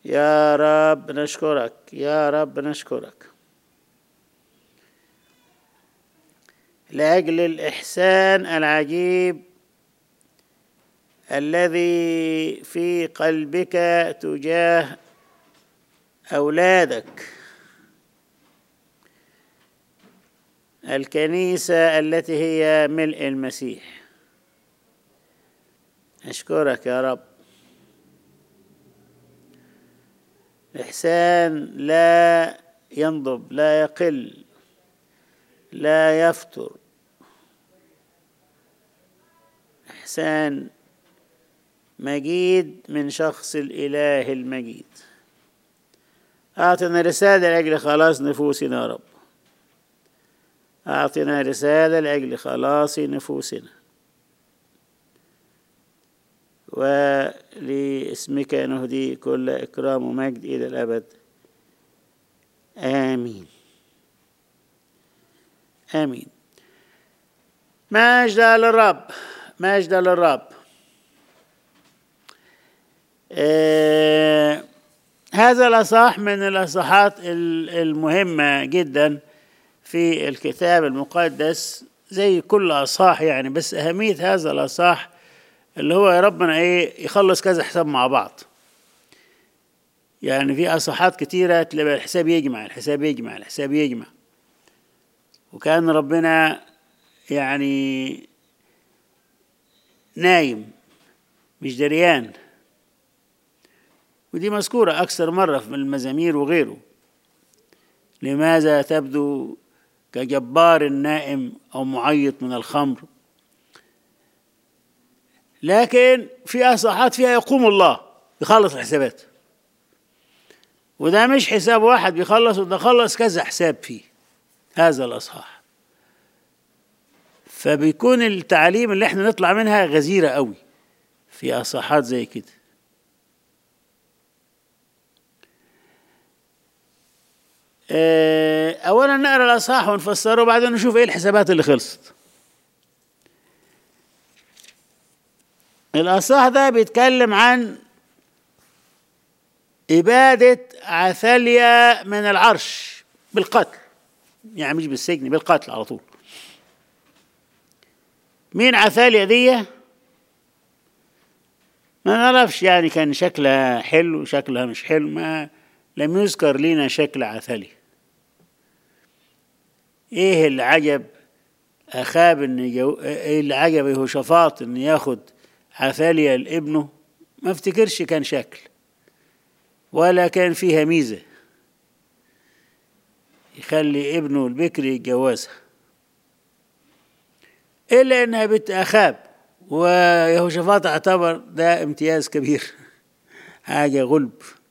يا رب نشكرك يا رب نشكرك لاجل الاحسان العجيب الذي في قلبك تجاه اولادك الكنيسه التي هي ملء المسيح اشكرك يا رب احسان لا ينضب لا يقل لا يفتر احسان مجيد من شخص الاله المجيد اعطنا رساله لاجل خلاص نفوسنا يا رب اعطنا رساله لاجل خلاص نفوسنا ولاسمك نهدي كل إكرام ومجد إلى الأبد آمين آمين مجد للرب مجد للرب آه هذا الأصح من الأصحات المهمة جدا في الكتاب المقدس زي كل أصح يعني بس أهمية هذا الأصح اللي هو يا ربنا ايه يخلص كذا حساب مع بعض يعني في اصحات كتيرة تلاقي الحساب يجمع الحساب يجمع الحساب يجمع وكان ربنا يعني نايم مش دريان ودي مذكورة أكثر مرة في المزامير وغيره لماذا تبدو كجبار نائم أو معيط من الخمر لكن في اصحاحات فيها يقوم الله يخلص الحسابات وده مش حساب واحد بيخلص وده خلص كذا حساب فيه هذا الاصحاح فبيكون التعليم اللي احنا نطلع منها غزيره قوي في اصحاحات زي كده اولا نقرا الاصحاح ونفسره وبعدين نشوف ايه الحسابات اللي خلصت الأصح ده بيتكلم عن إبادة عثاليا من العرش بالقتل يعني مش بالسجن بالقتل على طول مين عثاليا دي ما نعرفش يعني كان شكلها حلو شكلها مش حلو ما لم يذكر لنا شكل عثاليا ايه اللي عجب اخاب ان جو... ايه اللي عجب يهوشافاط ان ياخد عثاليا لابنه ما افتكرش كان شكل ولا كان فيها ميزة يخلي ابنه البكري يتجوزها إلا إنها بنت أخاب ويهوشافاط اعتبر ده امتياز كبير حاجة غلب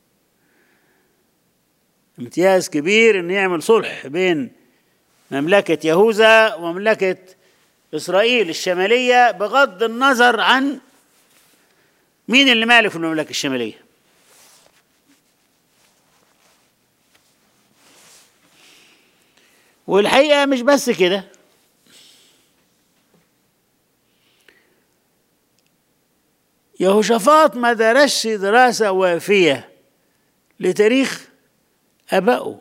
امتياز كبير إنه يعمل صلح بين مملكة يهوذا ومملكة إسرائيل الشمالية بغض النظر عن مين اللي مالك في المملكة الشمالية والحقيقة مش بس كده يهوشافاط ما درسش دراسة وافية لتاريخ أبائه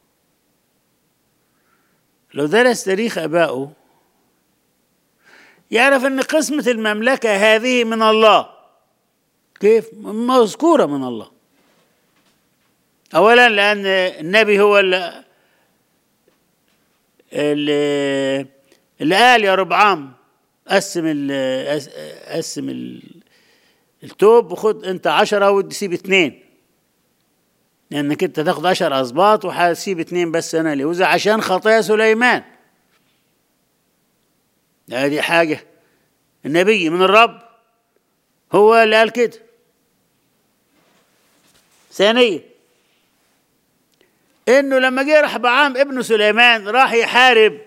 لو درس تاريخ أبائه يعرف أن قسمة المملكة هذه من الله كيف؟ مذكورة من الله أولا لأن النبي هو اللي, اللي, اللي قال يا ربعام قسم ال قسم ال التوب وخد انت عشرة وتسيب اتنين لانك انت تاخد عشر اسباط وهسيب اتنين بس انا ليهوذا عشان خطايا سليمان هذه حاجة النبي من الرب هو اللي قال كده ثانيا انه لما جه رحبعام ابن سليمان راح يحارب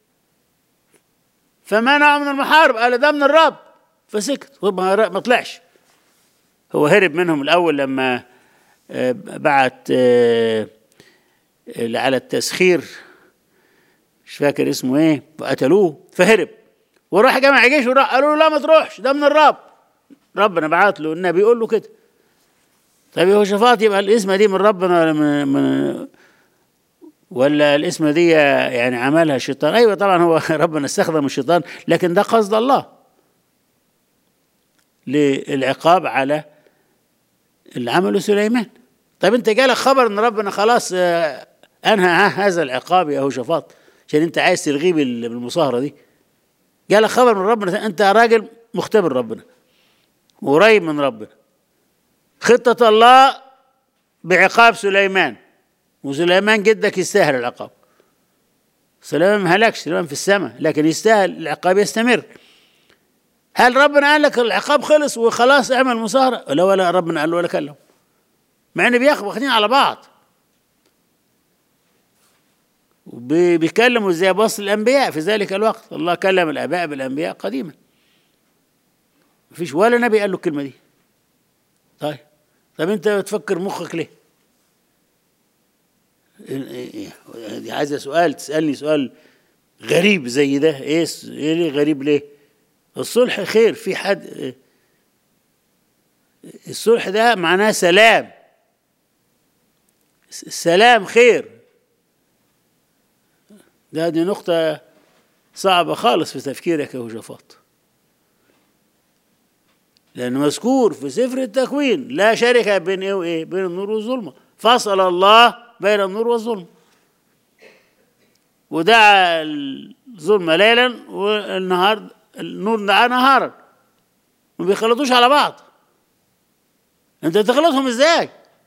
فمنعه من المحارب قال ده من الرب فسكت ما طلعش هو هرب منهم الاول لما بعت على التسخير مش فاكر اسمه ايه وقتلوه فهرب وراح جمع جيش وراح قالوا له لا ما تروحش ده من الرب ربنا بعت له النبي يقول له كده طيب يهوشافاط يبقى الاسم دي من ربنا ولا من, من ولا الاسم دي يعني عملها الشيطان ايوه طبعا هو ربنا استخدم الشيطان لكن ده قصد الله للعقاب على اللي عمله سليمان طيب انت جالك خبر ان ربنا خلاص آه، انهى هذا العقاب يا يهوشافاط عشان انت عايز تلغيه بال- بالمصاهره دي جالك خبر من ربنا انت راجل مختبر ربنا وقريب من ربنا خطة الله بعقاب سليمان وسليمان جدك يستاهل العقاب سليمان ما هلكش سليمان في السماء لكن يستاهل العقاب يستمر هل ربنا قال لك العقاب خلص وخلاص اعمل مصاهرة لا ولا ربنا قال له ولا كلم مع ان بياخدوا واخدين على بعض وبيكلموا زي بص الانبياء في ذلك الوقت الله كلم الاباء بالانبياء قديما مفيش ولا نبي قال له الكلمه دي طيب طب انت بتفكر مخك ليه دي عايزه سؤال تسالني سؤال غريب زي ده ايه س- ايه ليه غريب ليه الصلح خير في حد الصلح ده معناه سلام السلام خير ده دي نقطة صعبة خالص في تفكيرك يا هوشافاط لأنه مذكور في سفر التكوين لا شركة بين إيه وإيه بين النور والظلمة فصل الله بين النور والظلمة ودعا الظلمة ليلا والنهار النور دعا نهارا ما بيخلطوش على بعض انت تخلطهم ازاي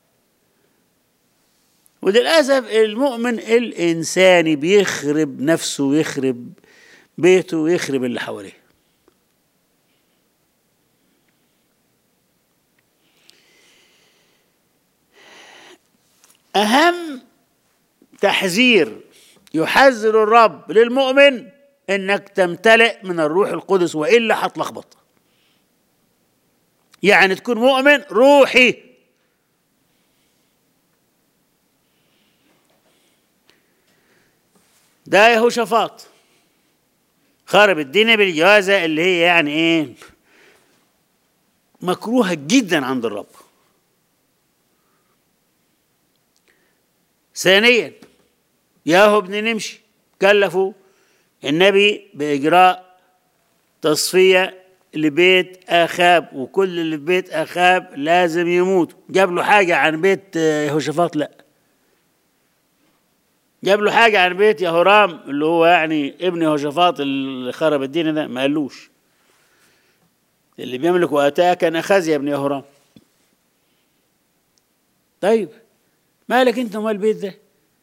وللأسف المؤمن الإنساني بيخرب نفسه ويخرب بيته ويخرب اللي حواليه أهم تحذير يحذر الرب للمؤمن انك تمتلئ من الروح القدس والا هتلخبط يعني تكون مؤمن روحي ده يهوشافاط خرب الدنيا بالجوازة اللي هي يعني ايه مكروهة جدا عند الرب ثانيا ياهو ابن نمشي كلفوا النبي بإجراء تصفية لبيت أخاب وكل اللي في بيت أخاب لازم يموت جاب له حاجة عن بيت يهوشافاط لأ جاب له حاجة عن بيت يهورام اللي هو يعني ابن يهوشافاط اللي خرب الدين ده ما قالوش اللي بيملك وقتها كان أخازيا ابن يهورام طيب مالك انت ومال البيت ده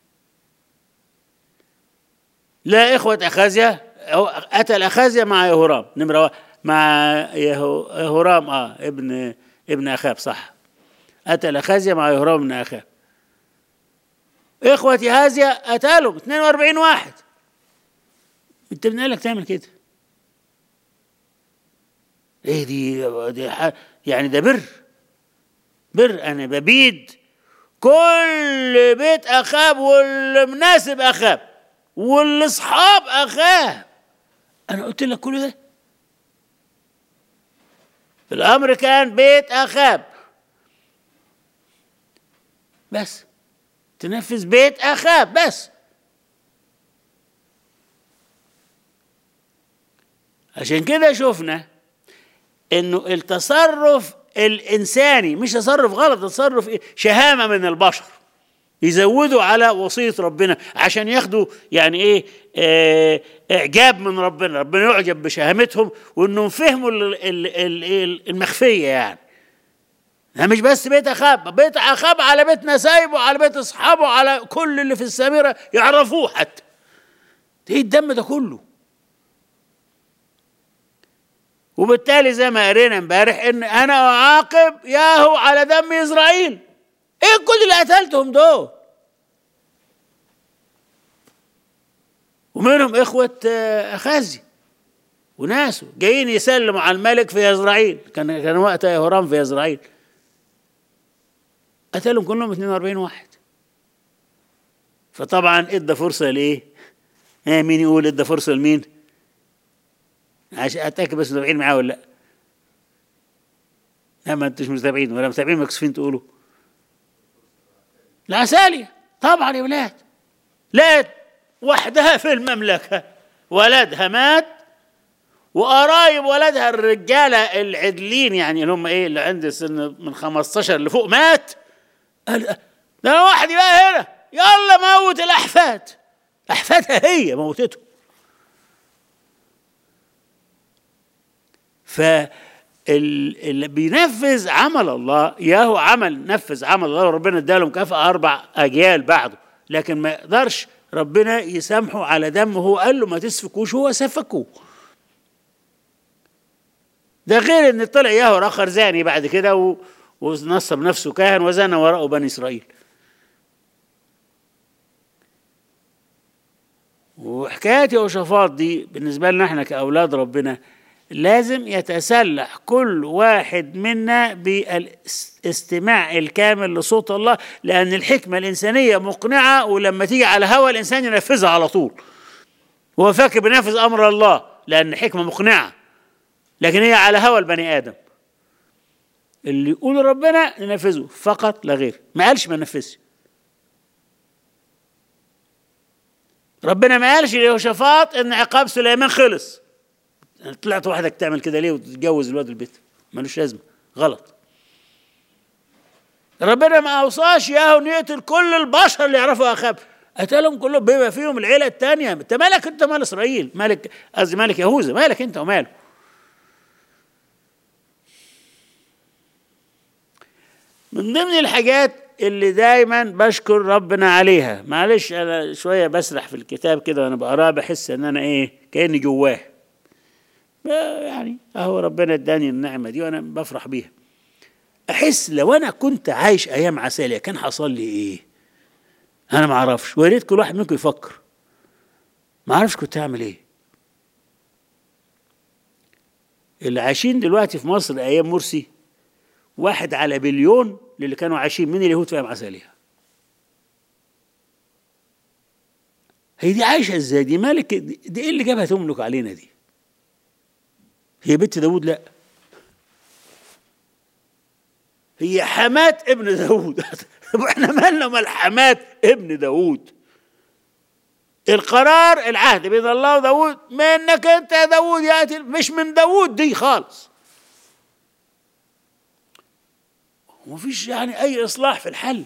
لا إخوة أخازيا قتل أخازيا مع يهورام نمرة واحد مع يهو يهورام اه ابن ابن أخاب صح قتل أخازيا مع يهورام ابن أخاب إخوة هازيا قتلهم 42 واحد أنت من قالك تعمل كده إيه دي, دي يعني ده بر بر أنا ببيد كل بيت أخاب والمناسب أخاب والاصحاب اخاه انا قلت لك كل ده الامر كان بيت اخاب بس تنفذ بيت اخاب بس عشان كده شفنا انه التصرف الانساني مش تصرف غلط تصرف شهامه من البشر يزودوا على وصية ربنا عشان ياخدوا يعني ايه اه اعجاب من ربنا ربنا يعجب بشهامتهم وانهم فهموا المخفية يعني مش بس بيت اخاب بيت اخاب على بيت نسايبه على بيت اصحابه على كل اللي في السامرة يعرفوه حتى ايه الدم ده كله وبالتالي زي ما قرينا امبارح ان انا اعاقب ياهو على دم اسرائيل ايه كل اللي قتلتهم دول ومنهم اخوة اخازي وناسه جايين يسلموا على الملك في يزرعيل كان كان وقتها يهورام في يزرعيل قتلهم كلهم 42 واحد فطبعا ادى فرصه لايه؟ آه مين يقول ادى فرصه لمين؟ عشان اتاكد بس متابعين معاه ولا لا؟ لا ما انتوش متابعين ولا متابعين مكسوفين تقولوا العسالية طبعا يا ولاد لقت وحدها في المملكة ولدها مات وقرايب ولدها الرجالة العدلين يعني اللي هم ايه اللي عند سن من 15 لفوق مات قال ده انا وحدي بقى هنا يلا موت الاحفاد احفادها هي موتته فاللي بينفذ عمل الله ياهو عمل نفذ عمل الله وربنا اداله مكافأة أربع أجيال بعده لكن ما يقدرش ربنا يسامحه على دم هو قال له ما تسفكوش هو سفكه ده غير ان طلع ياهو اخر زاني بعد كده و... ونصب نفسه كاهن وزنى وراءه بني اسرائيل وحكايه يهوشافاط دي بالنسبه لنا احنا كاولاد ربنا لازم يتسلح كل واحد منا بالاستماع الكامل لصوت الله لان الحكمه الانسانيه مقنعه ولما تيجي على هوى الانسان ينفذها على طول هو فاكر بينفذ امر الله لان حكمه مقنعه لكن هي على هوى البني ادم اللي يقول ربنا ننفذه فقط لا غير ما قالش ما ننفذش ربنا ما قالش ليهوشافاط ان عقاب سليمان خلص طلعت وحدك تعمل كده ليه وتتجوز الواد البيت ملوش لازمه غلط ربنا ما اوصاش ياهو انه يقتل كل البشر اللي يعرفوا اخاب قتلهم كلهم بما فيهم العيله الثانيه انت مالك انت مال اسرائيل مالك قصدي مالك يهوذا مالك انت وماله من ضمن الحاجات اللي دايما بشكر ربنا عليها معلش انا شويه بسرح في الكتاب كده وانا بقراه بحس ان انا ايه كاني جواه يعني اهو ربنا اداني النعمه دي وانا بفرح بيها احس لو انا كنت عايش ايام عساليه كان حصل لي ايه انا ما اعرفش ويا ريت كل واحد منكم يفكر ما اعرفش كنت هعمل ايه اللي عايشين دلوقتي في مصر ايام مرسي واحد على بليون للي كانوا عايشين من اليهود في ايام عساليه هي دي عايشه ازاي دي مالك دي ايه اللي جابها تملك علينا دي هي بنت داود لا هي حمات ابن داود طب احنا مالنا مال حمات ابن داود القرار العهد بين الله وداود منك انت يا داود ياتي مش من داود دي خالص ومفيش يعني اي اصلاح في الحل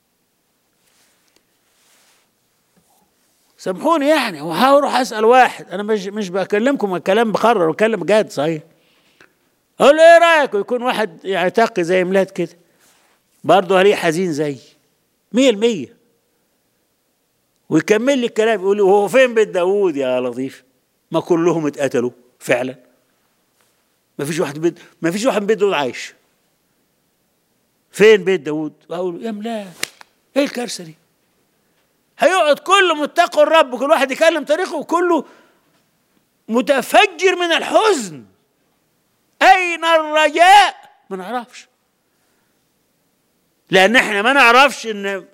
سامحوني يعني وهروح اسال واحد انا مش مش بكلمكم الكلام بقرر بكلم جاد صحيح اقول له ايه رايك ويكون واحد يعتقي زي ميلاد كده برضه هليه حزين زي مية المية ويكمل لي الكلام يقول لي وهو فين بيت داوود يا لطيف ما كلهم اتقتلوا فعلا ما فيش واحد بيت ما فيش واحد بيت داوود عايش فين بيت داوود اقول يا ملا ايه الكارثه دي هيقعد كل متقي الرب كل واحد يكلم طريقه وكله متفجر من الحزن اين الرجاء ما نعرفش لان احنا ما نعرفش ان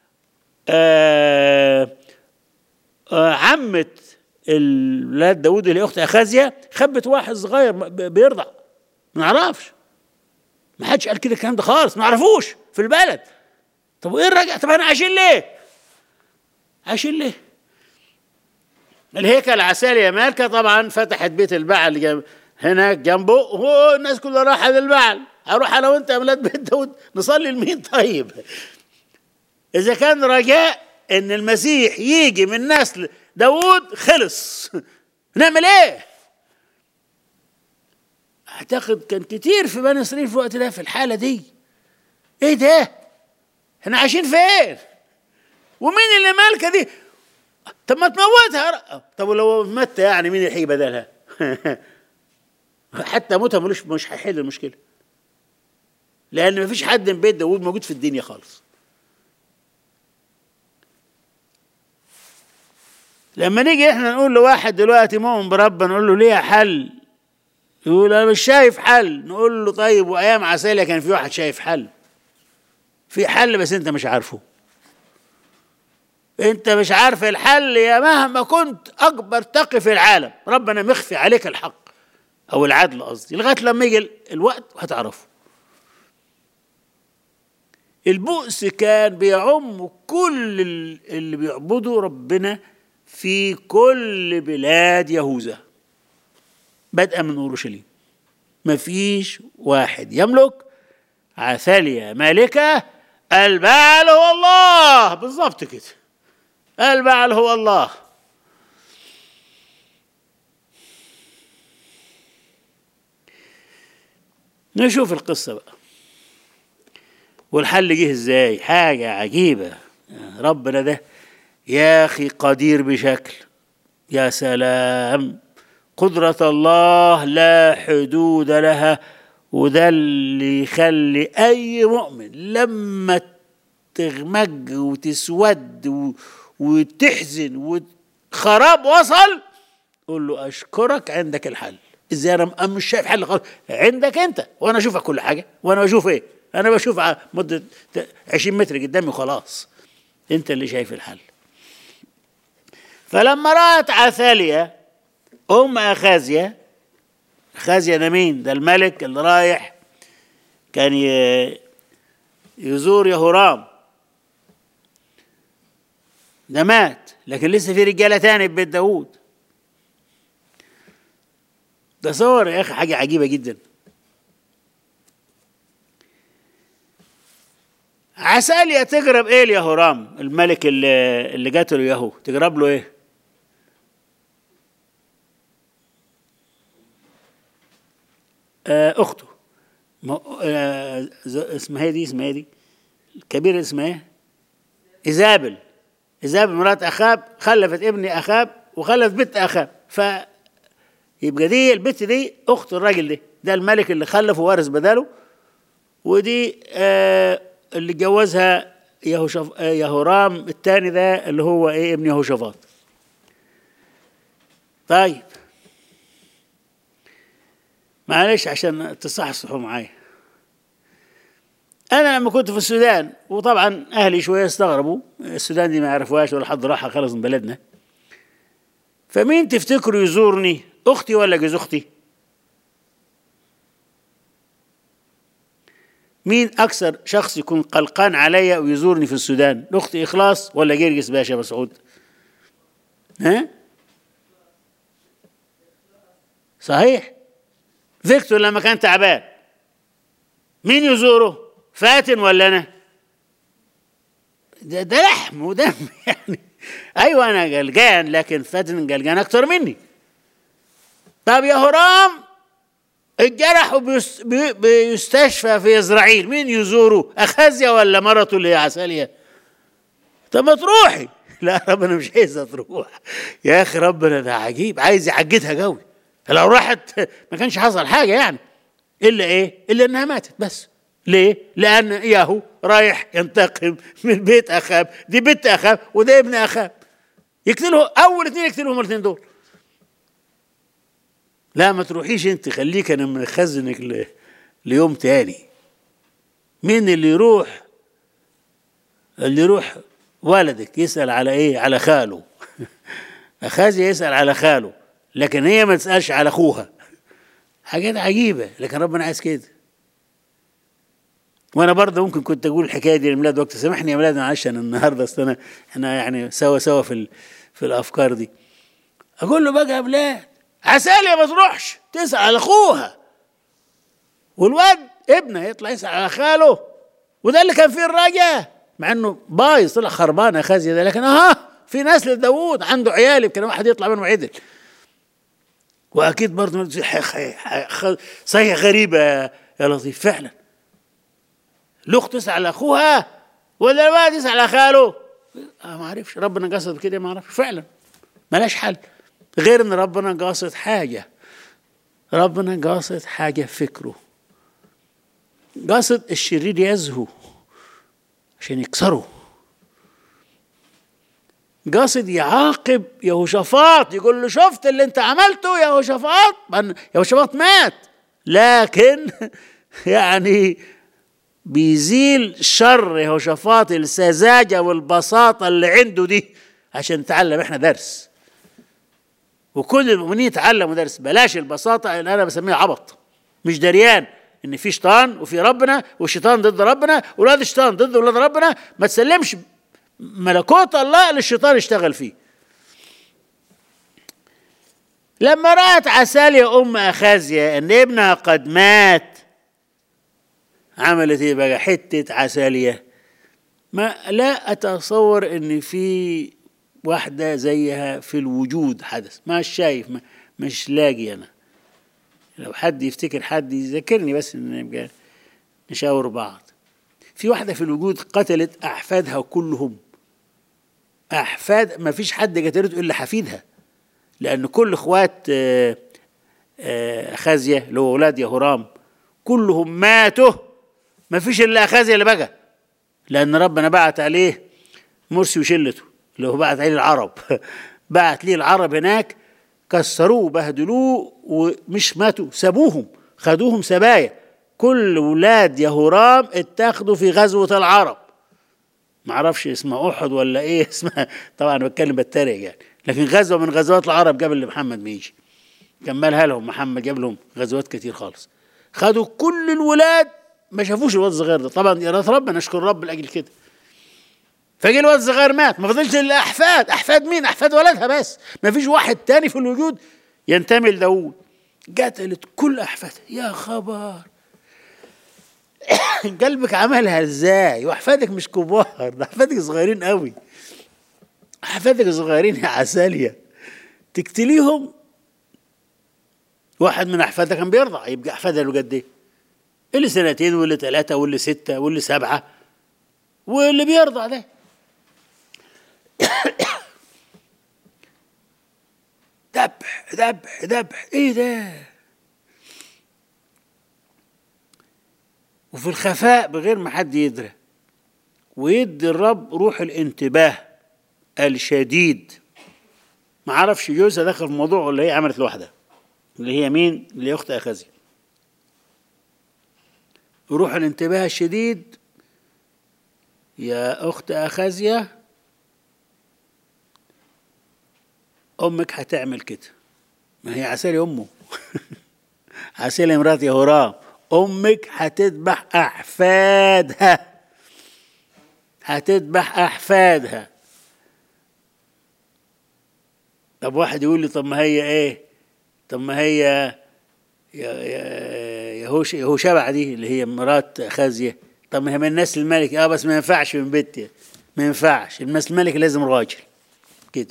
آه آه عمة الولاد داود اللي اخت اخازيا خبت واحد صغير بيرضع ما نعرفش ما حدش قال كده الكلام ده خالص ما نعرفوش في البلد طب وايه الرجاء طب احنا عايشين ليه عايشين ليه الهيكل عسالية مالكة طبعا فتحت بيت البعل جنب هناك جنبه هو الناس كلها راحت للبعل هروح انا وانت يا ولاد بيت داود نصلي لمين طيب اذا كان رجاء ان المسيح يجي من نسل داود خلص نعمل ايه اعتقد كان كتير في بني اسرائيل في الوقت ده في الحاله دي ايه ده احنا عايشين فين ومين اللي مالكه دي طب ما تموتها طب ولو مت يعني مين اللي هيجي بدلها حتى موتها ملوش مش هيحل المشكله لان مفيش حد من بيت داوود موجود في الدنيا خالص لما نيجي احنا نقول لواحد دلوقتي مؤمن بربنا نقول له ليه حل يقول انا مش شايف حل نقول له طيب وايام عسالية كان في واحد شايف حل في حل بس انت مش عارفه انت مش عارف الحل يا مهما كنت اكبر تقي في العالم ربنا مخفي عليك الحق او العدل قصدي لغايه لما يجي الوقت هتعرفه البؤس كان بيعم كل اللي بيعبدوا ربنا في كل بلاد يهوذا بدءا من اورشليم مفيش واحد يملك عثاليا مالكة البعل هو الله بالظبط كده البعل هو الله نشوف القصة بقى والحل جه ازاي حاجة عجيبة ربنا ده يا أخي قدير بشكل يا سلام قدرة الله لا حدود لها وده اللي يخلي أي مؤمن لما تغمج وتسود و... وتحزن وخراب وصل قول له أشكرك عندك الحل ازاي انا مش شايف حل خالص عندك انت وانا اشوفك كل حاجه وانا بشوف ايه انا بشوف مده 20 متر قدامي وخلاص انت اللي شايف الحل فلما رأت عثاليا أم أخازيا أخازيا ده مين؟ ده الملك اللي رايح كان يزور يهورام ده مات لكن لسه في رجالة تاني في بيت داوود ده صور يا أخي حاجة عجيبة جدا عساليا تقرب ايه ليهورام الملك اللي اللي قتله يهو تقرب له ايه اخته آه اسمها هي دي اسمها هي دي الكبيره اسمها ايه ايزابل ايزابل مرات اخاب خلفت ابن اخاب وخلف بنت اخاب ف يبقى دي البنت دي اخت الراجل ده ده الملك اللي خلفه وارث بداله ودي آه اللي جوزها يهوشف آه يهورام الثاني ده اللي هو ايه ابن يهوشافاط طيب معلش عشان تصحصحوا معايا انا لما كنت في السودان وطبعا اهلي شويه استغربوا السودان دي ما يعرفوهاش ولا حد راحها خلص من بلدنا فمين تفتكروا يزورني اختي ولا جوز اختي مين اكثر شخص يكون قلقان عليا ويزورني في السودان اختي اخلاص ولا جرجس باشا مسعود ها صحيح فيكتور لما كان تعبان مين يزوره فاتن ولا انا ده, ده لحم ودم يعني ايوه انا قلقان لكن فاتن قلقان اكتر مني طب يا هرام الجرح بيستشفى في اسرائيل مين يزوره اخازيا ولا مرته اللي هي عساليه طب ما تروحي لا ربنا مش عايزها تروح يا اخي ربنا ده عجيب عايز يعجدها قوي لو راحت ما كانش حصل حاجه يعني الا ايه الا انها ماتت بس ليه لان ياهو رايح ينتقم من بيت اخاب دي بنت اخاب وده ابن اخاب يقتله اول اثنين يقتلهم الاثنين دول لا ما تروحيش انت خليك انا مخزنك ل... ليوم تاني مين اللي يروح اللي يروح ولدك يسأل على ايه على خاله أخازي يسأل على خاله لكن هي ما تسألش على أخوها حاجات عجيبة لكن ربنا عايز كده وانا برضه ممكن كنت اقول الحكايه دي لميلاد وقت سامحني يا ميلاد معلش انا النهارده اصل انا احنا يعني سوا سوا في ال... في الافكار دي اقول له بقى يا بلاد عسالية ما تروحش تسأل على اخوها والواد ابنه يطلع يسأل على خاله وده اللي كان فيه الرجا مع انه بايظ طلع خربان خازي ده لكن اها في ناس لداوود عنده عيال يمكن واحد يطلع منهم عدل واكيد برضه صحيح غريبه يا لطيف فعلا الاخت تسال على اخوها ولا الواد يسال على خاله آه ما اعرفش ربنا قصد كده ما اعرفش فعلا ملاش حل غير ان ربنا قاصد حاجه ربنا قاصد حاجه في فكره قاصد الشرير يزهو عشان يكسره قاصد يعاقب يهوشافاط يقول له شفت اللي انت عملته يا يهوشافاط يهوشافاط مات لكن يعني بيزيل شر يهوشافاط السذاجة والبساطة اللي عنده دي عشان نتعلم احنا درس وكل المؤمنين يتعلموا درس بلاش البساطة اللي انا بسميها عبط مش دريان ان في شيطان وفي ربنا والشيطان ضد ربنا ولاد الشيطان ضد ولاد ربنا ما تسلمش ملكوت الله للشيطان يشتغل فيه لما رأت عسالية أم أخازيا أن ابنها قد مات عملت إيه بقى حتة عسالية ما لا أتصور أن في واحدة زيها في الوجود حدث ما شايف ما مش لاقي أنا لو حد يفتكر حد يذكرني بس إن نبقى نشاور بعض في واحدة في الوجود قتلت أحفادها كلهم أحفاد ما فيش حد قتلته إلا حفيدها لأن كل إخوات آه، آه، خازية اللي هو أولاد يهورام كلهم ماتوا ما فيش إلا خازية اللي بقى لأن ربنا بعت عليه مرسي وشلته اللي هو بعت عليه العرب بعت ليه العرب هناك كسروه بهدلوه ومش ماتوا سابوهم خدوهم سبايا كل ولاد يهورام اتاخدوا في غزوة العرب ما اعرفش اسمها احد ولا ايه اسمها طبعا أنا بتكلم بتريق يعني لكن غزوه من غزوات العرب قبل محمد ما يجي كملها لهم محمد جاب لهم غزوات كتير خالص خدوا كل الولاد ما شافوش الواد الصغير ده طبعا يا رب ربنا نشكر رب لاجل كده فجي الواد الصغير مات ما فضلش الا احفاد احفاد مين احفاد ولدها بس ما فيش واحد تاني في الوجود ينتمي لداوود قتلت كل احفادها يا خبر قلبك عملها ازاي واحفادك مش كبار ده احفادك صغيرين قوي احفادك صغيرين يا عساليه تقتليهم واحد من احفادك كان بيرضع يبقى احفادها له قد ايه اللي سنتين واللي ثلاثه واللي سته واللي سبعه واللي بيرضع ده ذبح ذبح ذبح ايه ده وفي الخفاء بغير ما حد يدري ويدي الرب روح الانتباه الشديد ما عرفش جوزها دخل في الموضوع ولا هي عملت لوحدها اللي هي مين اللي هي اخت اخازيا روح الانتباه الشديد يا اخت اخازيا امك هتعمل كده ما هي عسالي امه عسالي مرات يهورام امك هتذبح احفادها هتذبح احفادها طب واحد يقول لي طب ما هي ايه طب ما هي يا يا يهوش يهوشبع دي اللي هي مرات خازيه طب ما هي من نسل الملك اه بس ما ينفعش من بيتي ما ينفعش النسل الملك لازم راجل كده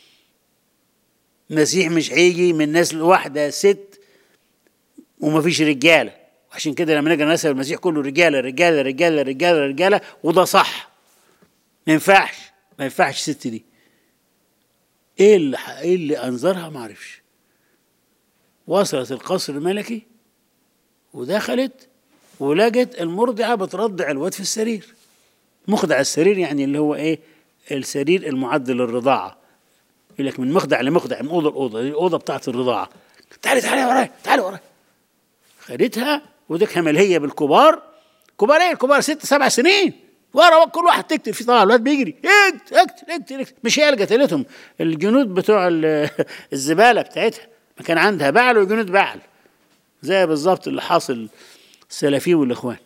المسيح مش هيجي من نسل واحده ست وما فيش رجاله عشان كده لما نيجي نسال المسيح كله رجاله رجاله رجاله رجاله رجاله وده صح ما ينفعش ما ينفعش الست دي ايه اللي ايه اللي انظرها ما اعرفش وصلت القصر الملكي ودخلت ولقت المرضعه بترضع الواد في السرير مخدع السرير يعني اللي هو ايه السرير المعد للرضاعه يقول لك من مخدع لمخدع من اوضه لاوضه دي الاوضه بتاعت الرضاعه تعالي تعالي ورايا تعالي ورايا خدتها ودكها ملهيه بالكبار كبار ايه الكبار ست سبع سنين ورا كل واحد تكتب في طبعا الواد بيجري اكتب اكتب اكتب اكتب مش هي اللي قتلتهم الجنود بتوع الزباله بتاعتها ما كان عندها بعل وجنود بعل زي بالظبط اللي حاصل السلفي والاخوان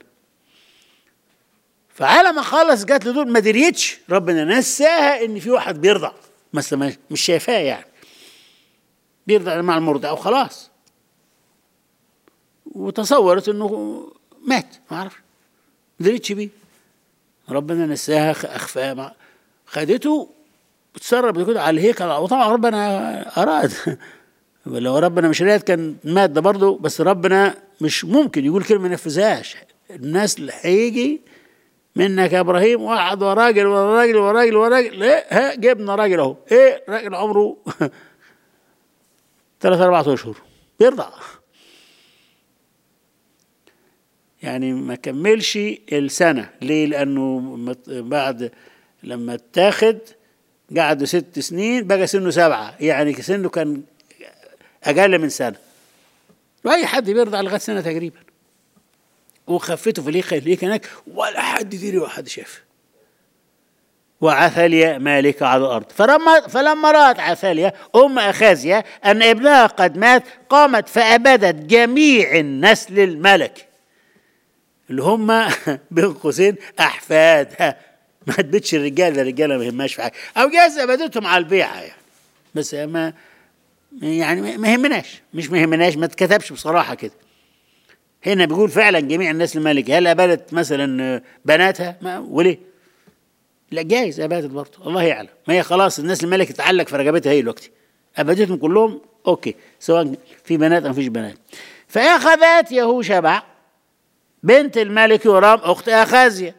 فعلى ما خلص جات له دول ما دريتش ربنا نساها ان في واحد بيرضع مثلا مش شايفاه يعني بيرضع مع المرضع وخلاص وتصورت انه مات ما اعرفش ما دريتش بيه ربنا نساها اخفاها خدته بتسرب كده على الهيكل وطبعا ربنا اراد لو ربنا مش راد كان مات ده برضه بس ربنا مش ممكن يقول كلمه ما ينفذهاش الناس اللي هيجي منك يا ابراهيم واحد وراجل وراجل وراجل وراجل ايه ها جبنا راجل اهو ايه راجل عمره ثلاث اربع اشهر بيرضع يعني ما كملش السنة ليه لأنه بعد لما اتاخد قعدوا ست سنين بقى سنه سبعة يعني سنه كان أقل من سنة وأي حد بيرضع لغاية سنة تقريبا وخفته في ليك ليك هناك ولا حد دري ولا حد شاف وعثاليا مالكة على الأرض فلما فلما رأت عثاليا أم أخازيا أن ابنها قد مات قامت فأبدت جميع النسل الملكي اللي هم بين قوسين احفاد ها ما تبتش الرجاله الرجاله ما يهمهاش في حاجه او جاز ابدتهم على البيعه يعني بس ما يعني ما يهمناش مش ما يهمناش ما اتكتبش بصراحه كده هنا بيقول فعلا جميع الناس الملك هل ابدت مثلا بناتها ما وليه؟ لا جايز ابدت برضه الله يعلم ما هي خلاص الناس الملك اتعلق في رقبتها هي دلوقتي ابدتهم كلهم اوكي سواء في بنات او فيش بنات فاخذت يهوشبع بنت الملك يورام اخت اخازيا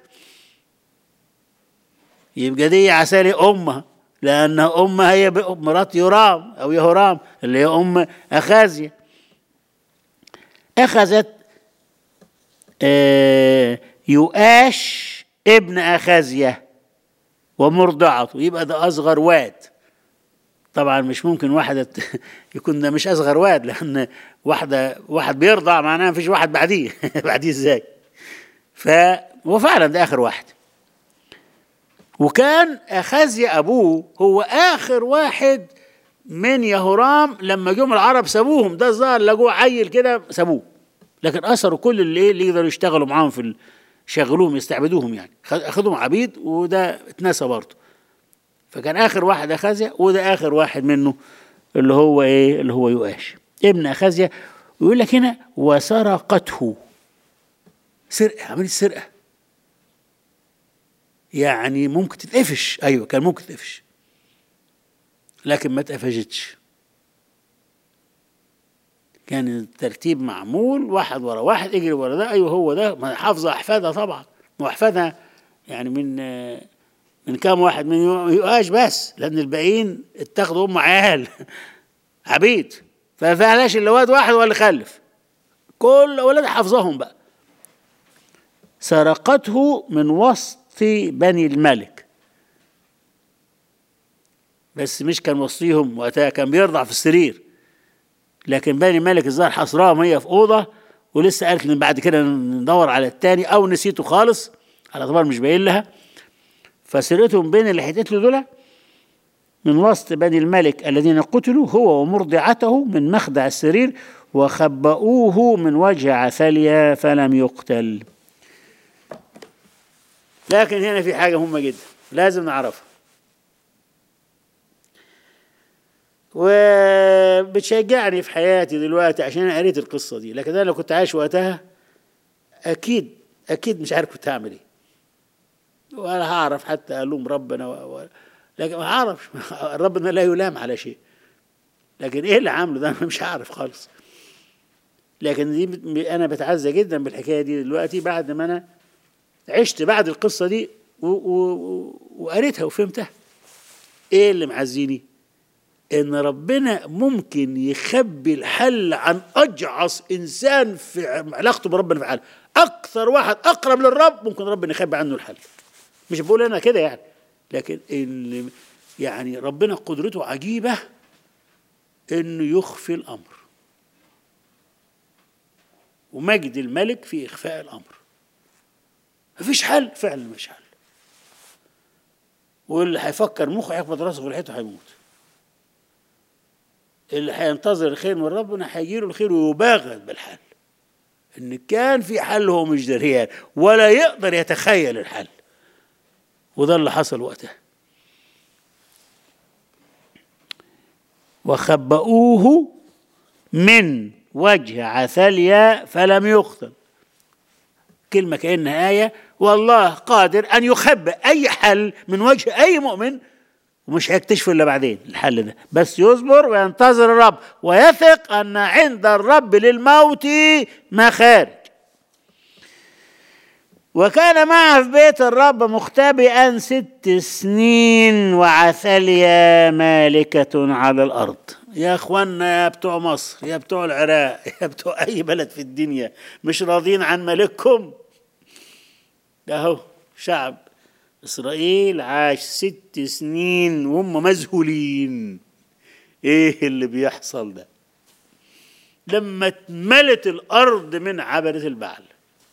يبقى دي عسالي امها لانها امها هي مرات يورام او يهورام اللي هي ام اخازيا اخذت آه يؤاش ابن اخازيا ومرضعته يبقى ده اصغر واد طبعا مش ممكن واحد يكون ده مش اصغر واد لان واحده واحد بيرضع معناها مفيش واحد بعديه بعديه ازاي ف وفعلا ده اخر واحد وكان اخازيا ابوه هو اخر واحد من يهورام لما جم العرب سابوهم ده الظاهر لقوه عيل كده سابوه لكن اثروا كل اللي ايه اللي يقدروا يشتغلوا معاهم في شغلوهم يستعبدوهم يعني اخذهم عبيد وده اتنسى برضه فكان اخر واحد اخازيا وده اخر واحد منه اللي هو ايه اللي هو يؤاش ابن اخازيا ويقول لك هنا وسرقته سرقه عمليه سرقه يعني ممكن تتقفش ايوه كان ممكن تتقفش لكن ما اتقفشتش كان الترتيب معمول واحد ورا واحد اجري ورا ده ايوه هو ده حافظه احفادها طبعا واحفادها يعني من من كام واحد من يؤاش بس لان الباقيين اتخذوا هم عيال عبيد ففعلاش الا واد واحد هو اللي خلف كل اولاد حافظهم بقى سرقته من وسط بني الملك بس مش كان وصيهم وقتها كان بيرضع في السرير لكن بني الملك الظاهر حصراهم هي في اوضه ولسه قالت ان بعد كده ندور على التاني او نسيته خالص على اعتبار مش باين لها فسرقتهم بين اللي حكيت له دول من وسط بني الملك الذين قتلوا هو ومرضعته من مخدع السرير وخبؤوه من وجه عثاليا فلم يقتل لكن هنا في حاجة مهمة جدا لازم نعرفها وبتشجعني في حياتي دلوقتي عشان انا قريت القصة دي لكن انا لو كنت عايش وقتها اكيد اكيد مش عارف كنت هعمل ايه ولا هعرف حتى الوم ربنا و... و... لكن ما هعرفش ربنا لا يلام على شيء لكن ايه اللي عامله ده انا مش عارف خالص لكن دي انا بتعزى جدا بالحكايه دي دلوقتي بعد ما انا عشت بعد القصة دي وقريتها وفهمتها ايه اللي معزيني ان ربنا ممكن يخبي الحل عن اجعص انسان في علاقته بربنا في الحل اكثر واحد اقرب للرب ممكن ربنا يخبي عنه الحل مش بقول انا كده يعني لكن اللي يعني ربنا قدرته عجيبة انه يخفي الامر ومجد الملك في اخفاء الامر مفيش حل فعلا مفيش حل واللي هيفكر مخه هيخبط راسه في الحيطه هيموت اللي هينتظر الخير من ربنا هيجيله الخير ويباغت بالحل ان كان في حل هو مش دريان ولا يقدر يتخيل الحل وده اللي حصل وقتها وخبؤوه من وجه عثاليا فلم يقتل كلمة كأنها آية والله قادر أن يخبئ أي حل من وجه أي مؤمن ومش هيكتشفه إلا بعدين الحل ده بس يصبر وينتظر الرب ويثق أن عند الرب للموت مخارج وكان معه في بيت الرب مختبئا ست سنين وعثاليا مالكة على الأرض يا اخوانا يا بتوع مصر يا بتوع العراق يا بتوع اي بلد في الدنيا مش راضين عن ملككم اهو شعب اسرائيل عاش ست سنين وهم مذهولين ايه اللي بيحصل ده لما اتملت الارض من عبدة البعل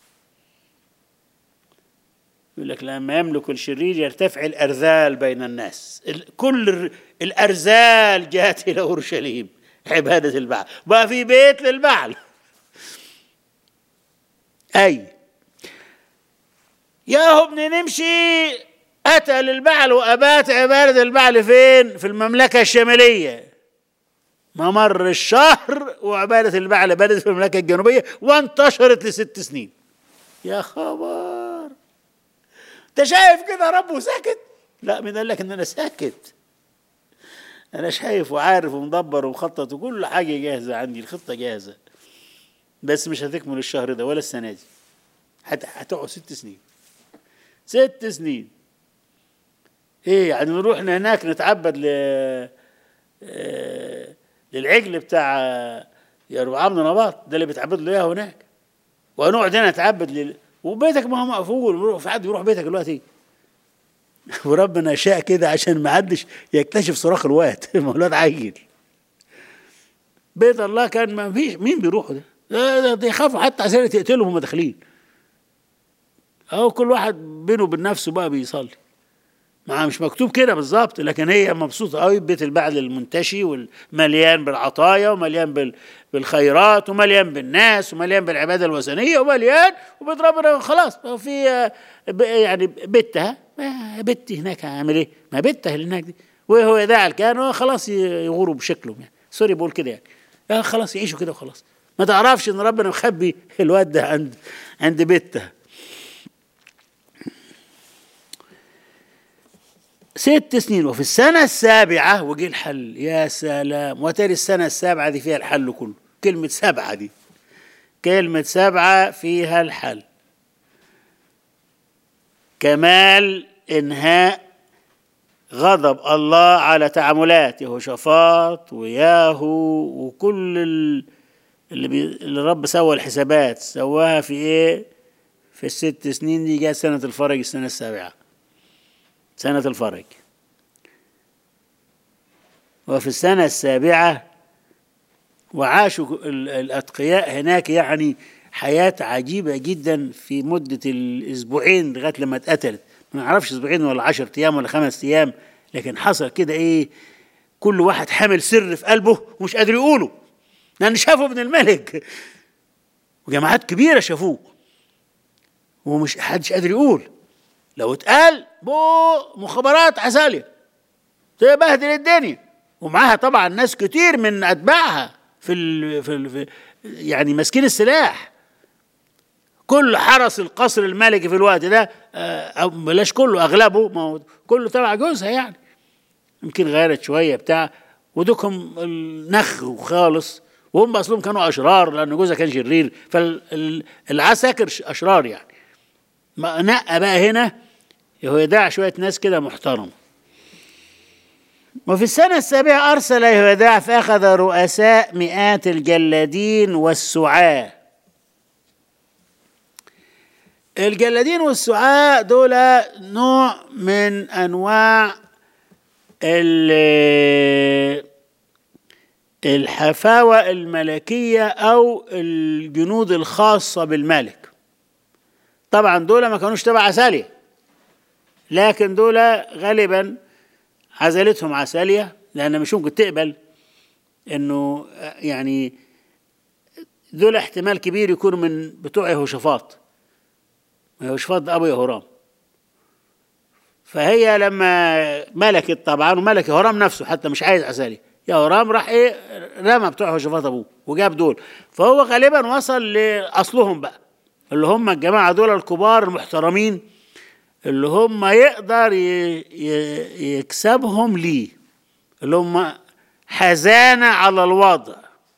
يقول لك لما يملك الشرير يرتفع الارذال بين الناس كل الارذال جاءت الى اورشليم عباده البعل بقى في بيت للبعل اي يا ابني نمشي أتى للبعل وأبات عبادة البعل فين؟ في المملكة الشمالية ما مر الشهر وعبادة البعل بدأت في المملكة الجنوبية وانتشرت لست سنين يا خبر انت شايف كده ربه ساكت لا مين قال لك ان انا ساكت انا شايف وعارف ومدبر ومخطط وكل حاجه جاهزه عندي الخطه جاهزه بس مش هتكمل الشهر ده ولا السنه دي هت- هتقعد ست سنين ست سنين ايه يعني نروح هناك نتعبد ل آه، للعجل بتاع يربعام بن نباط ده اللي بيتعبد له اياه هناك ونقعد هنا نتعبد لل... وبيتك ما هو مقفول في حد يروح بيتك دلوقتي وربنا شاء كده عشان ما حدش يكتشف صراخ الواد ما هو الواد عيل بيت الله كان ما فيش مين بيروحوا ده ده, ده, ده يخافوا حتى عشان تقتلهم وهم داخلين اهو كل واحد بينه وبين نفسه بقى بيصلي ما مش مكتوب كده بالظبط لكن هي مبسوطه قوي ببيت البعل المنتشي والمليان بالعطايا ومليان بال بالخيرات ومليان بالناس ومليان بالعباده الوثنيه ومليان وبيت ربنا خلاص ما في آه، ب- يعني بتها ما بتي هناك هعمل ايه؟ ما بتها اللي هناك دي وهو يدعي الكهنه خلاص ي- يغوروا بشكلهم يعني سوري بقول كده يعني آه خلاص يعيشوا كده وخلاص ما تعرفش ان ربنا مخبي الواد ده عند عند بيتها ست سنين وفي السنة السابعة وجه الحل يا سلام وتاري السنة السابعة دي فيها الحل كله كلمة سبعة دي كلمة سبعة فيها الحل كمال إنهاء غضب الله على تعاملات يهوشافاط وياهو وكل ال- اللي, بي... اللي الرب سوى الحسابات سواها في ايه في الست سنين دي جاء سنة الفرج السنة السابعة سنة الفرج وفي السنة السابعة وعاشوا ال- الأتقياء هناك يعني حياة عجيبة جدا في مدة الأسبوعين لغاية لما اتقتلت ما نعرفش أسبوعين ولا عشرة أيام ولا خمس أيام لكن حصل كده إيه كل واحد حامل سر في قلبه ومش قادر يقوله لأن شافوا ابن الملك وجماعات كبيرة شافوه ومش حدش قادر يقول لو اتقال بو مخابرات عسالية تبهدل الدنيا ومعاها طبعا ناس كتير من اتباعها في ال في, ال في يعني ماسكين السلاح كل حرس القصر الملكي في الوقت ده آه، او بلاش كله اغلبه ما هو كله تبع جوزها يعني يمكن غيرت شويه بتاع ودوكهم النخ خالص وهم اصلهم كانوا اشرار لان جوزها كان شرير فالعساكر اشرار يعني ما نقى بقى هنا يهوداع شويه ناس كده محترمه وفي السنة السابعة أرسل يهوداع فأخذ رؤساء مئات الجلادين والسعاة الجلادين والسعاة دول نوع من أنواع ال- الحفاوة الملكية أو الجنود الخاصة بالملك طبعا دول ما كانوش تبع عسالية لكن دول غالبا عزلتهم عسالية لأن مش ممكن تقبل إنه يعني دول احتمال كبير يكونوا من بتوع يهوشافاط يهوشافاط ده أبو يهورام فهي لما ملكت طبعا وملك يهورام نفسه حتى مش عايز عسالية يهورام راح ايه رمى بتوع يهوشافاط ابوه وجاب دول فهو غالبا وصل لاصلهم بقى اللي هم الجماعه دول الكبار المحترمين اللي هم يقدر ي- ي- يكسبهم ليه اللي هم حزانة على الوضع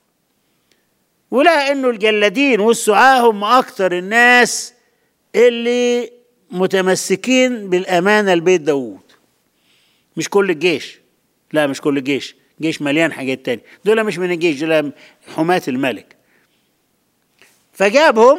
ولا انه الجلادين والسعاة هم اكتر الناس اللي متمسكين بالامانة لبيت داوود مش كل الجيش لا مش كل الجيش جيش مليان حاجات تانية دول مش من الجيش دول حماة الملك فجابهم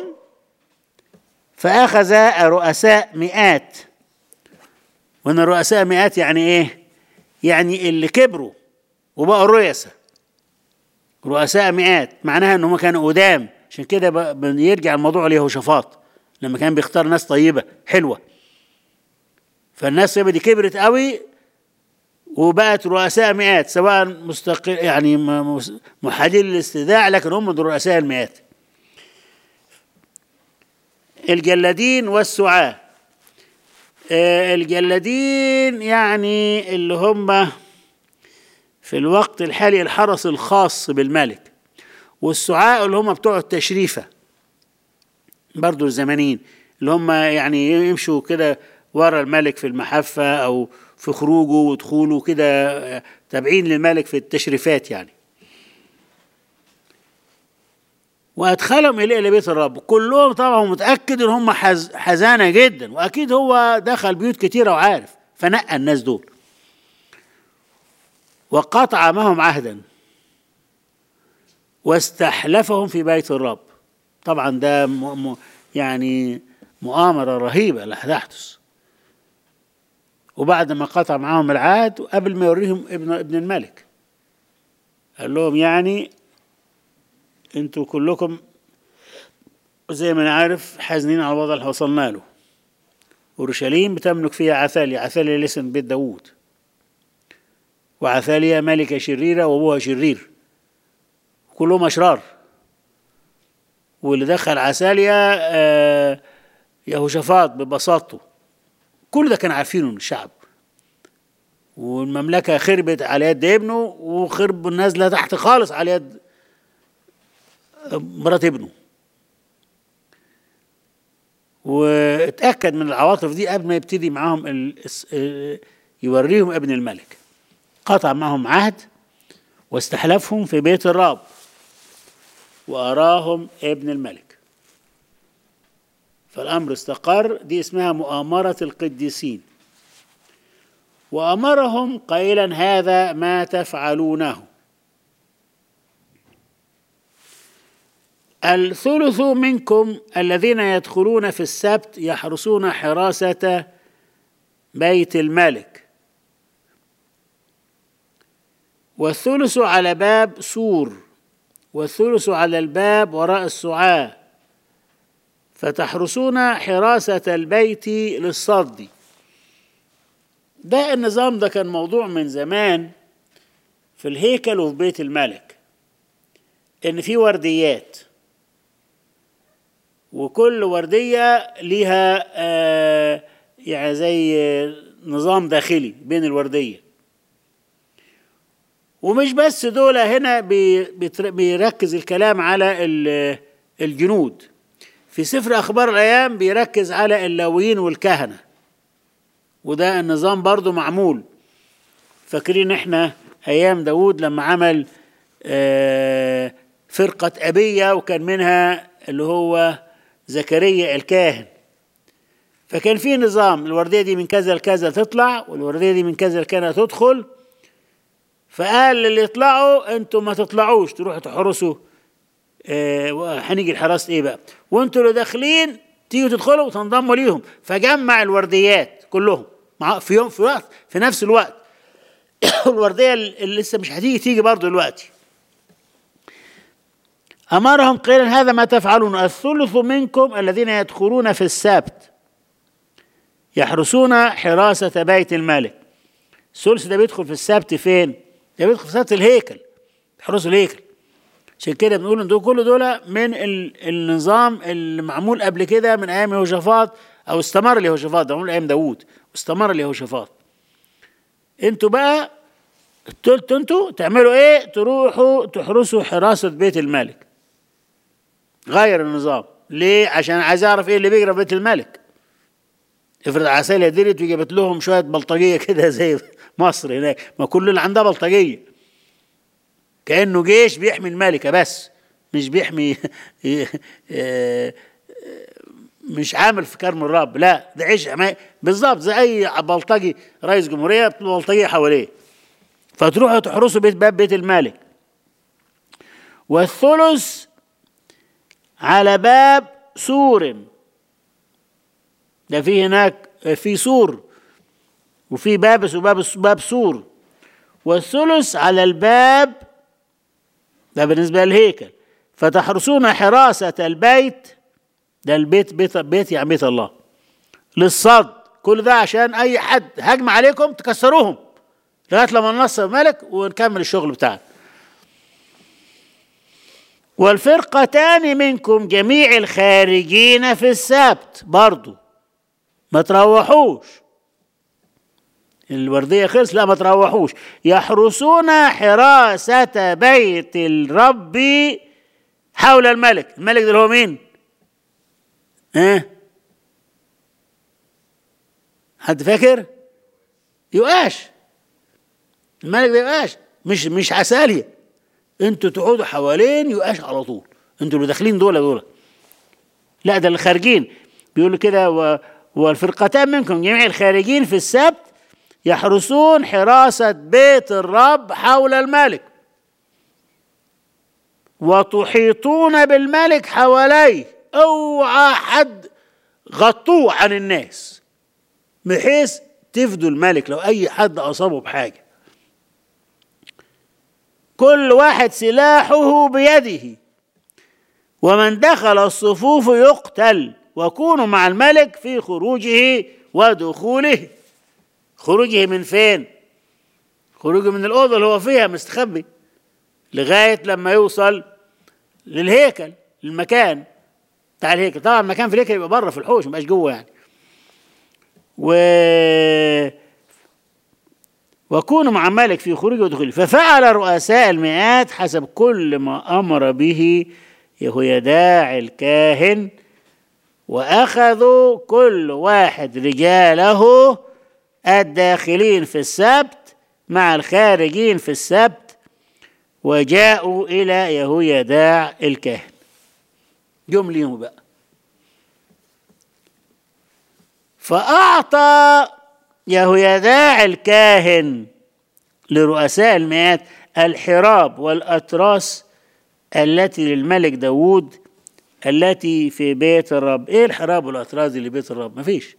فأخذ رؤساء مئات وأن الرؤساء مئات يعني إيه؟ يعني اللي كبروا وبقوا رؤساء رؤساء مئات معناها أنهم كانوا قدام عشان كده بقى- بيرجع الموضوع ليهوشافاط لما كان بيختار ناس طيبة حلوة فالناس الطيبة دي كبرت قوي وبقت رؤساء مئات سواء مستقل يعني م- مس- محالين للاستداع لكن هم دول رؤساء المئات الجلادين والسعاة آه، الجلادين يعني اللي هم في الوقت الحالي الحرس الخاص بالملك والسعاء اللي هم بتوع التشريفة برضو الزمانين اللي هم يعني يمشوا كده ورا الملك في المحفة أو في خروجه ودخوله كده آه، تابعين للملك في التشريفات يعني وادخلهم اليه الى بيت الرب كلهم طبعا متاكد ان هم حز حزانه جدا واكيد هو دخل بيوت كتيره وعارف فنقى الناس دول وقطع معهم عهدا واستحلفهم في بيت الرب طبعا ده م م يعني مؤامرة رهيبة اللي هتحدث وبعد ما قطع معاهم العهد قبل ما يوريهم ابن ابن الملك قال لهم يعني انتوا كلكم زي ما انا عارف حزنين على الوضع اللي وصلنا له اورشليم بتملك فيها عثاليا عثاليا لسه من بيت داوود وعثاليا ملكة شريرة وابوها شرير كلهم اشرار واللي دخل عثاليا آه يهوشافاط ببساطته كل ده كان عارفينه من الشعب والمملكة خربت على يد ابنه وخرب نازلة تحت خالص على يد مرات ابنه واتأكد من العواطف دي قبل ما يبتدي معاهم ال... يوريهم ابن الملك قطع معهم عهد واستحلفهم في بيت الرب وأراهم ابن الملك فالأمر استقر دي اسمها مؤامرة القديسين وأمرهم قائلا هذا ما تفعلونه الثلث منكم الذين يدخلون في السبت يحرسون حراسة بيت الملك والثلث على باب سور والثلث على الباب وراء السعاة فتحرسون حراسة البيت للصد ده النظام ده كان موضوع من زمان في الهيكل وفي بيت الملك ان في ورديات وكل وردية ليها آه يعني زي نظام داخلي بين الوردية ومش بس دول هنا بيركز الكلام على الجنود في سفر أخبار الأيام بيركز على اللاويين والكهنة وده النظام برضو معمول فاكرين احنا أيام داود لما عمل آه فرقة أبية وكان منها اللي هو زكريا الكاهن فكان في نظام الوردية دي من كذا لكذا تطلع والوردية دي من كذا لكذا تدخل فقال اللي يطلعوا انتوا ما تطلعوش تروحوا تحرسوا اه هنيجي الحراسة ايه بقى وانتوا اللي داخلين تيجوا تدخلوا وتنضموا ليهم فجمع الورديات كلهم مع في يوم في وقت في نفس الوقت الوردية اللي لسه مش هتيجي تيجي برضه دلوقتي أمرهم قيلا هذا ما تفعلون الثلث منكم الذين يدخلون في السبت يحرسون حراسة بيت الملك الثلث ده بيدخل في السبت فين؟ ده بيدخل في سبت الهيكل يحرسوا الهيكل عشان كده بنقول ان دول كل دول من النظام اللي معمول قبل كده من ايام يهوشافاط او استمر ليهوشافاط ده معمول ايام داوود واستمر ليهوشافاط انتوا بقى التلت انتوا تعملوا ايه؟ تروحوا تحرسوا حراسة بيت الملك غير النظام ليه عشان عايز اعرف ايه اللي بيجرى في بيت الملك افرض عسالية ديرت وجابت لهم شوية بلطجية كده زي مصر هناك ما كل اللي عندها بلطجية كأنه جيش بيحمي الملكة بس مش بيحمي مش عامل في كرم الرب لا ده عيش بالظبط زي اي بلطجي رئيس جمهوريه بلطجيه حواليه فتروحوا تحرسوا بيت باب بيت الملك والثلث على باب سور ده في هناك في سور وفي باب وباب باب سور والثلث على الباب ده بالنسبة للهيكل فتحرسون حراسة البيت ده البيت بيت بيت يعني بيت الله للصد كل ده عشان أي حد هجم عليكم تكسروهم لغاية لما ننصر الملك ونكمل الشغل بتاعنا والفرقتان منكم جميع الخارجين في السبت برضو ما تروحوش الوردية خلص لا ما تروحوش يحرسون حراسة بيت الرب حول الملك الملك ده اللي هو مين ها أه؟ حد فاكر يؤاش الملك ده يؤاش مش مش عسالية انتوا تقعدوا حوالين يؤاش على طول انتوا اللي داخلين دول دول لا ده اللي خارجين بيقولوا كده و... والفرقتان منكم جميع الخارجين في السبت يحرسون حراسة بيت الرب حول الملك وتحيطون بالملك حواليه اوعى حد غطوه عن الناس بحيث تفدوا الملك لو اي حد اصابه بحاجه كل واحد سلاحه بيده ومن دخل الصفوف يقتل وكونوا مع الملك في خروجه ودخوله خروجه من فين خروجه من الأوضة اللي هو فيها مستخبي لغاية لما يوصل للهيكل المكان بتاع الهيكل طبعا المكان في الهيكل يبقى بره في الحوش مبقاش جوه يعني و وكونوا مع الملك في خروجه ودخوله ففعل رؤساء المئات حسب كل ما أمر به يهويداع الكاهن وأخذوا كل واحد رجاله الداخلين في السبت مع الخارجين في السبت وجاءوا إلى يهويداع الكاهن يوم ليهم بقى فأعطى يهويداع الكاهن لرؤساء المئات الحراب والأتراس التي للملك داود التي في بيت الرب ايه الحراب والأتراس اللي بيت الرب مفيش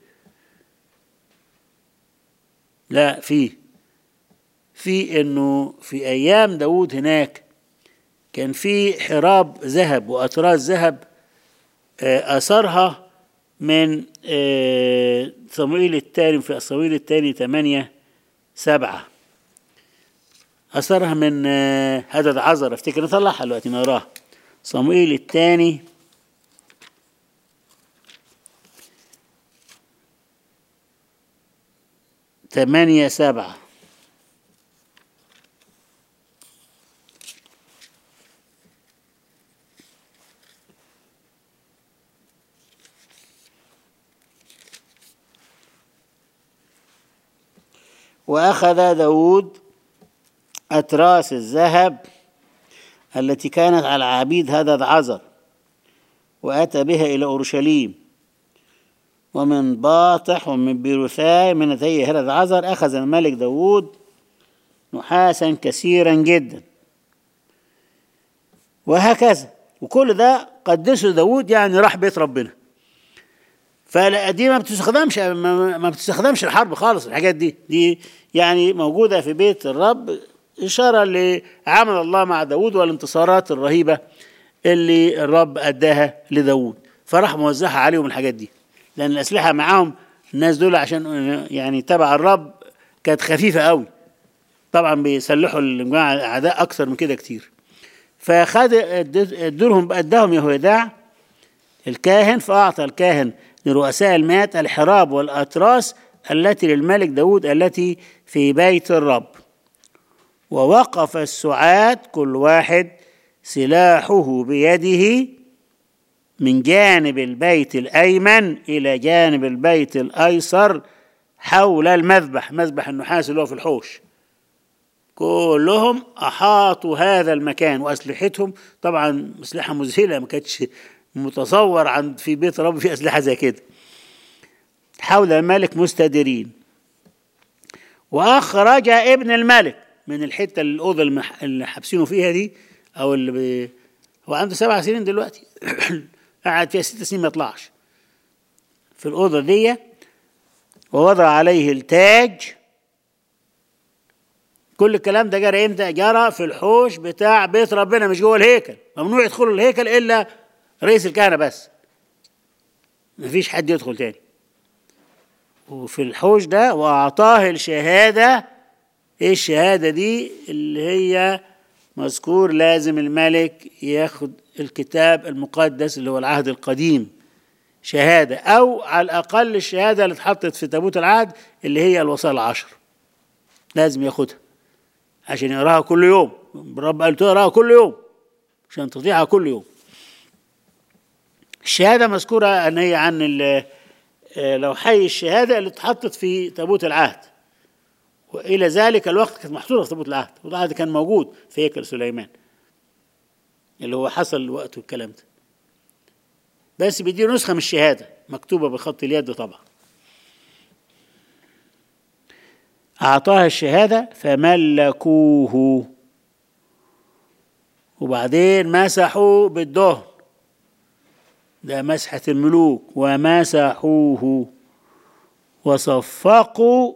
لا في في انه في ايام داود هناك كان في حراب ذهب واطراز ذهب اثرها من صموئيل الثاني في صموئيل الثاني ثمانية سبعة أثرها من هدد عذر افتكر نطلعها دلوقتي نقراها صموئيل الثاني ثمانية سبعة وأخذ داود أتراس الذهب التي كانت على عبيد هذا العذر وأتى بها إلى أورشليم ومن باطح ومن بيروثاي من نتي هذا العذر أخذ الملك داود نحاسا كثيرا جدا وهكذا وكل ده قدسه داود يعني راح بيت ربنا فدي ما بتستخدمش ما بتستخدمش الحرب خالص الحاجات دي دي يعني موجوده في بيت الرب اشاره لعمل الله مع داود والانتصارات الرهيبه اللي الرب اداها لداود فراح موزعها عليهم الحاجات دي لان الاسلحه معاهم الناس دول عشان يعني تبع الرب كانت خفيفه قوي طبعا بيسلحوا الجماعه الاعداء اكثر من كده كتير فخد ادولهم اداهم يهويداع الكاهن فاعطى الكاهن لرؤساء المئات الحراب والأتراس التي للملك داود التي في بيت الرب ووقف السعاة كل واحد سلاحه بيده من جانب البيت الأيمن إلى جانب البيت الأيسر حول المذبح مذبح النحاس اللي هو في الحوش كلهم أحاطوا هذا المكان وأسلحتهم طبعا أسلحة مذهلة ما كانتش متصور عند في بيت رب في أسلحة زي كده حول الملك مستديرين وأخرج ابن الملك من الحتة الأوضة اللي حابسينه فيها دي أو اللي بي هو عنده سبع سنين دلوقتي قعد فيها ست سنين ما يطلعش في الأوضة دي ووضع عليه التاج كل الكلام ده جرى امتى؟ جرى في الحوش بتاع بيت ربنا مش جوه الهيكل ممنوع يدخلوا الهيكل إلا رئيس الكهنة بس مفيش حد يدخل تاني وفي الحوش ده وأعطاه الشهادة إيه الشهادة دي اللي هي مذكور لازم الملك ياخد الكتاب المقدس اللي هو العهد القديم شهادة أو على الأقل الشهادة اللي اتحطت في تابوت العهد اللي هي الوصايا العشر لازم ياخدها عشان يقراها كل يوم الرب قال تقراها كل يوم عشان تطيعها كل يوم الشهادة مذكورة أن هي عن ال- آه، لو حي الشهادة اللي اتحطت في تابوت العهد وإلى ذلك الوقت كانت محصورة في تابوت العهد تابوت العهد كان موجود في هيكل سليمان اللي هو حصل وقته الكلام ده بس بيديه نسخة من الشهادة مكتوبة بخط اليد طبعا أعطاها الشهادة فملكوه وبعدين مسحوا بالدهن ده مسحة الملوك ومسحوه وصفقوا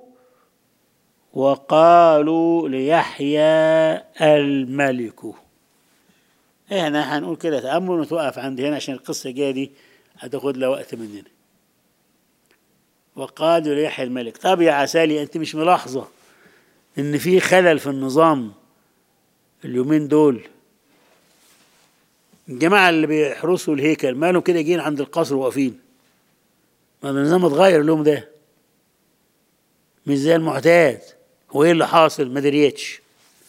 وقالوا ليحيى الملك احنا هنقول كده تأمل ونتوقف عند هنا عشان القصة الجاية دي هتاخد لها وقت مننا وقالوا ليحيى الملك طب يا عسالي انت مش ملاحظة ان في خلل في النظام اليومين دول الجماعة اللي بيحرسوا الهيكل مالهم كده جايين عند القصر واقفين ما ده النظام اتغير اليوم ده مش زي المعتاد هو ايه اللي حاصل ما دريتش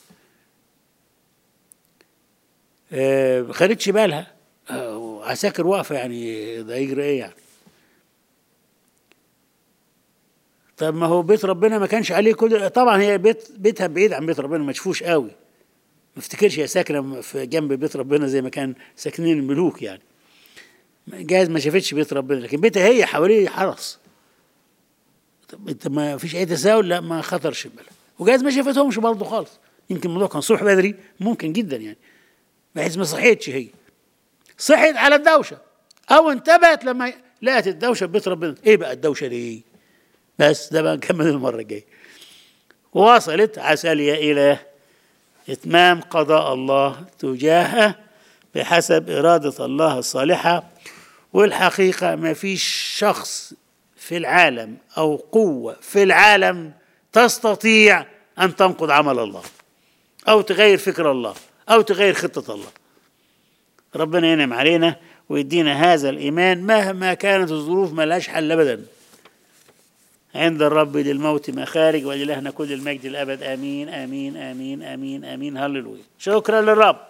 آه، ما خدتش بالها آه، عساكر واقفه يعني ده يجري ايه يعني طب ما هو بيت ربنا ما كانش عليه كل طبعا هي بيت بيتها بعيد عن بيت ربنا ما تشوفوش قوي ما افتكرش هي ساكنه في جنب بيت ربنا زي ما كان ساكنين الملوك يعني جايز ما شافتش بيت ربنا لكن بيتها هي حواليه حرس طب انت ما فيش اي تساؤل لا ما خطرش بالها وجايز ما شافتهمش برضه خالص يمكن الموضوع كان صبح بدري ممكن جدا يعني بحيث ما صحيتش هي صحيت على الدوشه او انتبهت لما لقت الدوشه في بيت ربنا ايه بقى الدوشه دي بس ده بقى نكمل المره الجايه وصلت عسالية إلى إتمام قضاء الله تجاهه بحسب إرادة الله الصالحة والحقيقة ما فيش شخص في العالم أو قوة في العالم تستطيع أن تنقض عمل الله أو تغير فكر الله أو تغير خطة الله ربنا ينعم علينا ويدينا هذا الإيمان مهما كانت الظروف ما لهاش حل أبدا عند الرب للموت مخارج وللهنا كل المجد الأبد آمين آمين آمين آمين آمين هللويا شكرا للرب